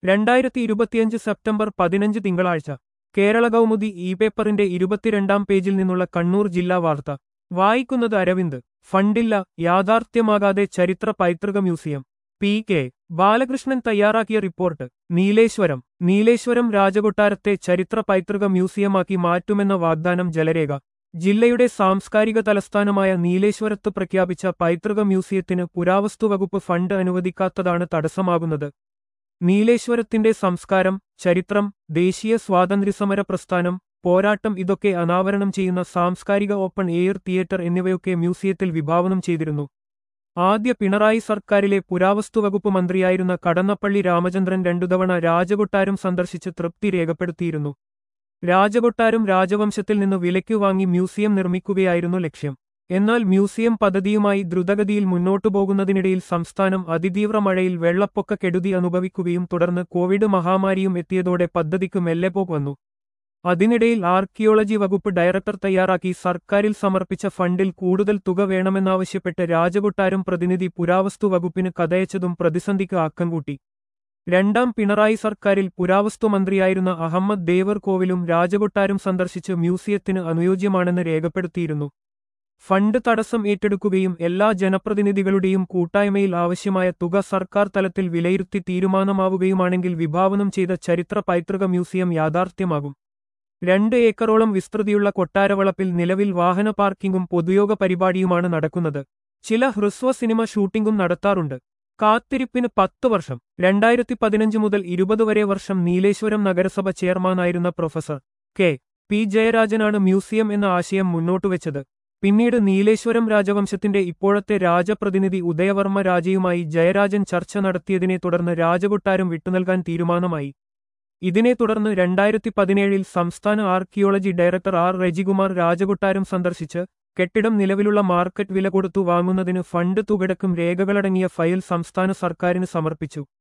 രണ്ടായിരത്തി ഇരുപത്തിയഞ്ച് സെപ്റ്റംബർ പതിനഞ്ച് തിങ്കളാഴ്ച കേരള കൗമുദി ഇ പേപ്പറിന്റെ ഇരുപത്തിരണ്ടാം പേജിൽ നിന്നുള്ള കണ്ണൂർ ജില്ലാ വാർത്ത വായിക്കുന്നത് അരവിന്ദ് ഫണ്ടില്ല യാഥാർത്ഥ്യമാകാതെ ചരിത്ര പൈതൃക മ്യൂസിയം പി കെ ബാലകൃഷ്ണൻ തയ്യാറാക്കിയ റിപ്പോർട്ട് നീലേശ്വരം നീലേശ്വരം രാജകൊട്ടാരത്തെ ചരിത്ര പൈതൃക മ്യൂസിയമാക്കി മാറ്റുമെന്ന വാഗ്ദാനം ജലരേഖ ജില്ലയുടെ സാംസ്കാരിക തലസ്ഥാനമായ നീലേശ്വരത്ത് പ്രഖ്യാപിച്ച പൈതൃക മ്യൂസിയത്തിന് പുരാവസ്തുവകുപ്പ് ഫണ്ട് അനുവദിക്കാത്തതാണ് തടസ്സമാകുന്നത് നീലേശ്വരത്തിന്റെ സംസ്കാരം ചരിത്രം ദേശീയ സ്വാതന്ത്ര്യസമര പ്രസ്ഥാനം പോരാട്ടം ഇതൊക്കെ അനാവരണം ചെയ്യുന്ന സാംസ്കാരിക ഓപ്പൺ എയർ തിയേറ്റർ എന്നിവയൊക്കെ മ്യൂസിയത്തിൽ വിഭാവനം ചെയ്തിരുന്നു ആദ്യ പിണറായി സർക്കാരിലെ പുരാവസ്തുവകുപ്പ് മന്ത്രിയായിരുന്ന കടന്നപ്പള്ളി രാമചന്ദ്രൻ രണ്ടുതവണ രാജകൊട്ടാരം സന്ദർശിച്ച് തൃപ്തി രേഖപ്പെടുത്തിയിരുന്നു രാജകൊട്ടാരം രാജവംശത്തിൽ നിന്ന് വിലയ്ക്കു വാങ്ങി മ്യൂസിയം നിർമ്മിക്കുകയായിരുന്നു ലക്ഷ്യം എന്നാൽ മ്യൂസിയം പദ്ധതിയുമായി ദ്രുതഗതിയിൽ മുന്നോട്ടു പോകുന്നതിനിടയിൽ സംസ്ഥാനം അതിതീവ്ര മഴയിൽ വെള്ളപ്പൊക്ക കെടുതി അനുഭവിക്കുകയും തുടർന്ന് കോവിഡ് മഹാമാരിയും എത്തിയതോടെ പദ്ധതിക്ക് മെല്ലെപ്പോക്ക് വന്നു അതിനിടയിൽ ആർക്കിയോളജി വകുപ്പ് ഡയറക്ടർ തയ്യാറാക്കി സർക്കാരിൽ സമർപ്പിച്ച ഫണ്ടിൽ കൂടുതൽ തുക വേണമെന്നാവശ്യപ്പെട്ട് രാജകൊട്ടാരം പ്രതിനിധി പുരാവസ്തു വകുപ്പിന് കഥയച്ചതും പ്രതിസന്ധിക്ക് ആക്കം കൂട്ടി രണ്ടാം പിണറായി സർക്കാരിൽ പുരാവസ്തു മന്ത്രിയായിരുന്ന അഹമ്മദ് ദേവർ കോവിലും രാജകൊട്ടാരം സന്ദർശിച്ച് മ്യൂസിയത്തിന് അനുയോജ്യമാണെന്ന് രേഖപ്പെടുത്തിയിരുന്നു ഫണ്ട് തടസ്സം ഏറ്റെടുക്കുകയും എല്ലാ ജനപ്രതിനിധികളുടെയും കൂട്ടായ്മയിൽ ആവശ്യമായ തുക സർക്കാർ തലത്തിൽ വിലയിരുത്തി തീരുമാനമാവുകയുമാണെങ്കിൽ വിഭാവനം ചെയ്ത ചരിത്ര പൈതൃക മ്യൂസിയം യാഥാർത്ഥ്യമാകും രണ്ട് ഏക്കറോളം വിസ്തൃതിയുള്ള കൊട്ടാരവളപ്പിൽ നിലവിൽ വാഹന പാർക്കിംഗും പൊതുയോഗ പരിപാടിയുമാണ് നടക്കുന്നത് ചില ഹ്രസ്വ സിനിമ ഷൂട്ടിംഗും നടത്താറുണ്ട് കാത്തിരിപ്പിന് പത്ത് വർഷം രണ്ടായിരത്തി പതിനഞ്ച് മുതൽ ഇരുപത് വരെ വർഷം നീലേശ്വരം നഗരസഭ ചെയർമാനായിരുന്ന പ്രൊഫസർ കെ പി ജയരാജനാണ് മ്യൂസിയം എന്ന ആശയം മുന്നോട്ടുവെച്ചത് പിന്നീട് നീലേശ്വരം രാജവംശത്തിന്റെ ഇപ്പോഴത്തെ രാജപ്രതിനിധി ഉദയവർമ്മ രാജയുമായി ജയരാജൻ ചർച്ച നടത്തിയതിനെ തുടർന്ന് രാജകൊട്ടാരം വിട്ടുനൽകാൻ തീരുമാനമായി ഇതിനെ തുടർന്ന് രണ്ടായിരത്തി പതിനേഴിൽ സംസ്ഥാന ആർക്കിയോളജി ഡയറക്ടർ ആർ രജികുമാർ രാജകൊട്ടാരം സന്ദർശിച്ച് കെട്ടിടം നിലവിലുള്ള മാർക്കറ്റ് വില കൊടുത്തു വാങ്ങുന്നതിന് ഫണ്ട് തുകടക്കും രേഖകളടങ്ങിയ ഫയൽ സംസ്ഥാന സർക്കാരിന് സമർപ്പിച്ചു